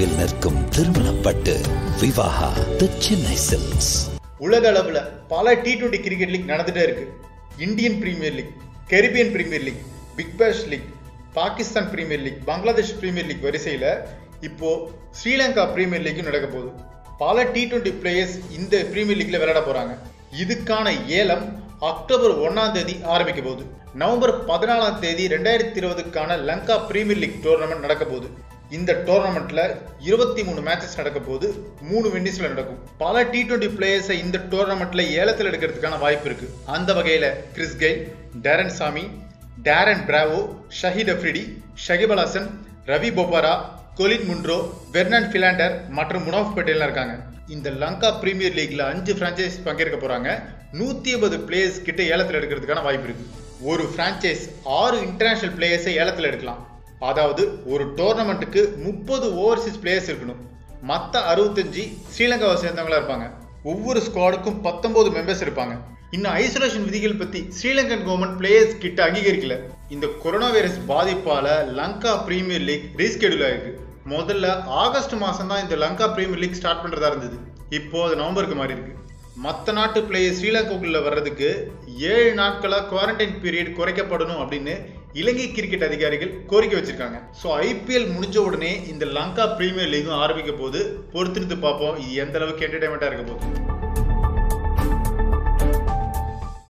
தொலைவில் நிற்கும் திருமணப்பட்டு விவாகா தி சென்னை சில்க்ஸ் உலக அளவில் பல டி டுவெண்ட்டி கிரிக்கெட் லீக் நடந்துட்டே இருக்கு Indian premier league Caribbean premier league big bash league Pakistan premier league Bangladesh premier league வரிசையில் இப்போ ஸ்ரீலங்கா பிரீமியர் லீக்கும் நடக்க போகுது பல டி டுவெண்ட்டி பிளேயர்ஸ் இந்த பிரீமியர் லீக்ல விளையாட போறாங்க இதுக்கான ஏலம் அக்டோபர் ஒன்னாம் தேதி ஆரம்பிக்க போகுது நவம்பர் பதினாலாம் தேதி ரெண்டாயிரத்தி இருபதுக்கான லங்கா பிரீமியர் லீக் டோர்னமெண்ட் நடக்க போகுது இந்த டோர்னமெண்ட்ல இருபத்தி மூணு மேட்சஸ் நடக்க போது மூணு வென்னிஸ்ல நடக்கும் பல டி டுவெண்ட்டி பிளேயர்ஸை இந்த டோர்னமெண்ட்ல ஏலத்தில் எடுக்கிறதுக்கான வாய்ப்பு இருக்கு அந்த வகையில Chris Gayle Darren Sammy Darren Bravo Shahid Afridi Shakib Al Hasan Ravi Bopara Colin Munro Vernon Philander மற்றும் முனாஃப் பட்டேல்லாம் இருக்காங்க இந்த லங்கா பிரீமியர் லீக்ல அஞ்சு பிரான்ச்சைஸ் பங்கேற்க போறாங்க நூத்தி ஐம்பது பிளேயர்ஸ் கிட்ட ஏலத்தில் எடுக்கிறதுக்கான வாய்ப்பு இருக்கு ஒரு பிரான்ச்சைஸ் ஆறு இன்டர்நேஷனல் பிளேயர்ஸை ஏலத்தில் எடுக்கலாம் அதாவது ஒரு டோர்னமெண்ட்டுக்கு முப்பது ஓவர்சீஸ் பிளேயர்ஸ் இருக்கணும் மற்ற அறுபத்தஞ்சு ஸ்ரீலங்காவை சேர்ந்தவங்களா இருப்பாங்க ஒவ்வொரு ஸ்குவாடுக்கும் பத்தொன்பது மெம்பர்ஸ் இருப்பாங்க இன்னும் ஐசோலேஷன் விதிகள் பத்தி ஸ்ரீலங்கன் கவர்மெண்ட் பிளேயர்ஸ் கிட்ட அங்கீகரிக்கல இந்த கொரோனா வைரஸ் பாதிப்பால லங்கா பிரீமியர் லீக் ரீஸ்கெடியூல் ஆயிருக்கு முதல்ல ஆகஸ்ட் மாசம் தான் இந்த லங்கா பிரீமியர் லீக் ஸ்டார்ட் பண்றதா இருந்தது இப்போ அது நவம்பருக்கு மாறி இருக்கு மற்ற நாட்டு பிளேயர் ஸ்ரீலங்காக்குள்ள வர்றதுக்கு ஏழு நாட்களா குவாரண்டைன் பீரியட் குறைக்கப்படணும் அப்படின்னு இலங்கை கிரிக்கெட் அதிகாரிகள் கோரிக்கை வச்சிருக்காங்க ஸோ ஐபிஎல் முடிஞ்ச உடனே இந்த லங்கா பிரீமியர் லீகும் ஆரம்பிக்க போது பொறுத்திருந்து பார்ப்போம் இது எந்த அளவுக்கு என்டர்டைன்மெண்ட்டாக இருக்க போகுது